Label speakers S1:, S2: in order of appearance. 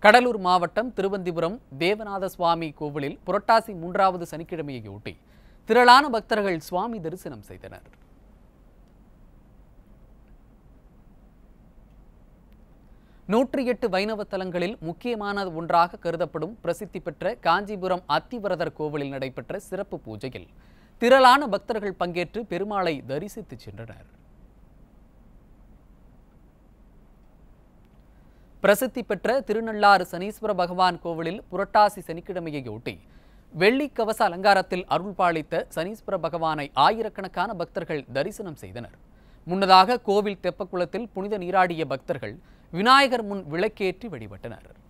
S1: கடலூர் மாவட்டம் திருவந்திபுரம் தேவநாத சுவாமி கோவிலில் புரட்டாசி மூன்றாவது சனிக்கிழமையையொட்டி திரளான பக்தர்கள் சுவாமி தரிசனம் செய்தனர் நூற்றி எட்டு வைணவ தலங்களில் முக்கியமான ஒன்றாக கருதப்படும் பிரசித்தி பெற்ற காஞ்சிபுரம் அத்திவரதர் கோவிலில் நடைபெற்ற சிறப்பு பூஜையில் திரளான பக்தர்கள் பங்கேற்று பெருமாளை தரிசித்துச் சென்றனர் பிரசித்தி பெற்ற திருநள்ளாறு சனீஸ்வர பகவான் கோவிலில் புரட்டாசி சனிக்கிழமையையொட்டி வெள்ளி கவச அலங்காரத்தில் அருள்பாலித்த சனீஸ்வர பகவானை ஆயிரக்கணக்கான பக்தர்கள் தரிசனம் செய்தனர் முன்னதாக கோவில் தெப்பக்குளத்தில் புனித நீராடிய பக்தர்கள் விநாயகர் முன் விளக்கேற்றி வழிபட்டனர்